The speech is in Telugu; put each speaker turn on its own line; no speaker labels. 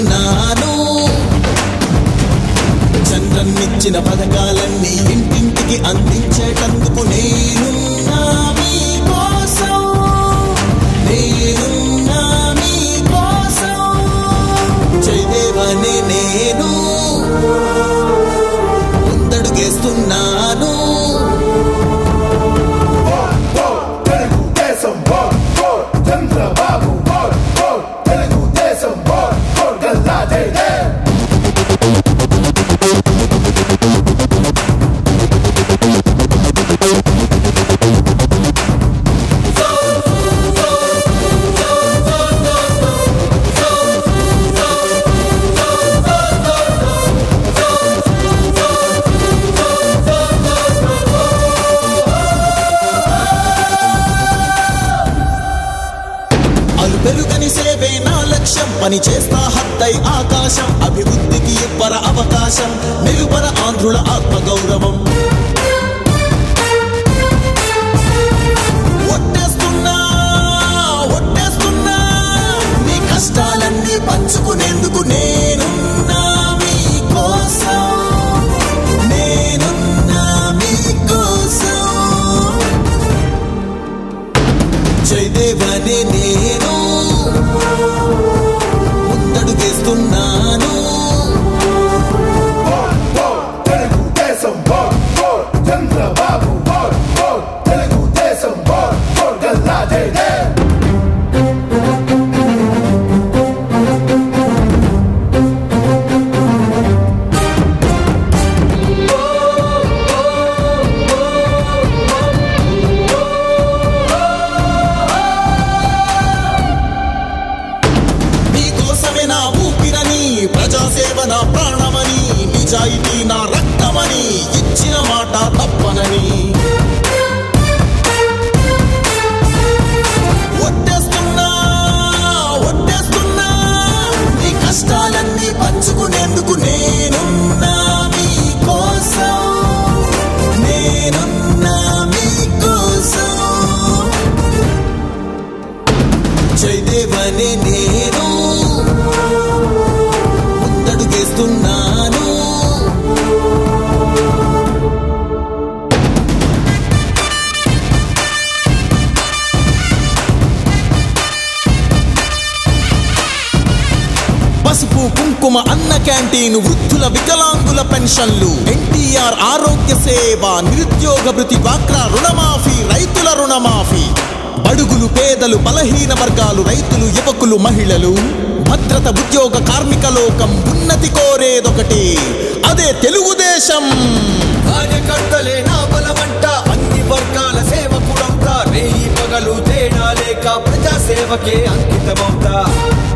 అడుగేస్తున్నాను చంద్రన్నిచ్చిన పథకాలన్నీ ఇంటింటికి అందించేటందుకు నేనున్నా మీకోసం నేనున్నా మీకోసం జయదేవనే నేను ముందడుగేస్తున్నాను
తెలుగుదేశం బోర్ బోర్ చంద్రబాబు బోర్ బోర్ తెలుగుదేశం బోర్ బోర్ గల్లా జై జై
అలు పెరుగని సేవే నా లక్ష్యం పని చేస్తా హత్తై ఆకాశం అభివృద్ధికి ఇవ్వర అవకాశం నిలువర ఆంధ్రుల ఆత్మగౌరవం ఒట్టేస్తున్నా ఒట్టేస్తున్నా మీ కష్టాలన్నీ పంచుకునేందుకు నేనున్నా మీకోసం నేనున్నా మీకోసం జయదేవనే నేను ముందడుగేస్తున్నాను
బోర్ బోర్ తెలుగుదేశం బోర్ బోర్ చంద్రబాబు బోర్ బోర్ తెలుగుదేశం బోర్ బోర్ గల్లా జై జై
నీకోసమే నా ఊపిరని ప్రజాసేవ నా ప్రాణమని నిజాయితీ నా రక్తమని ఇచ్చిన మాట తప్పనని ఒట్టేస్తున్నా ఒట్టేస్తున్నా నీ కష్టాలన్నీ పంచుకునేందుకు నేనున్నా మీకోసం నేనున్నా మీకోసం జయదేవనే నేను ముందడుగేస్తున్నాను పసుపు కుంకుమ అన్న క్యాంటీన్ వృద్ధుల వికలాంగుల పెన్షన్లు ఎన్టీఆర్ ఆరోగ్య సేవ నిరుద్యోగ భృతి డ్వాక్రా రుణమాఫీ రైతుల రుణమాఫీ బడుగులు పేదలు బలహీన వర్గాలు రైతులు యువకులు మహిళలు భద్రత ఉద్యోగ కార్మిక లోకం ఉన్నతి కోరేదొకటి అదే తెలుగుదేశం
కార్యకర్తలే నా బలమంట అన్ని వర్గాల సేవకుడవుతా రేయి పగలు తేడా లేక ప్రజా సేవకే అంకితమవుతా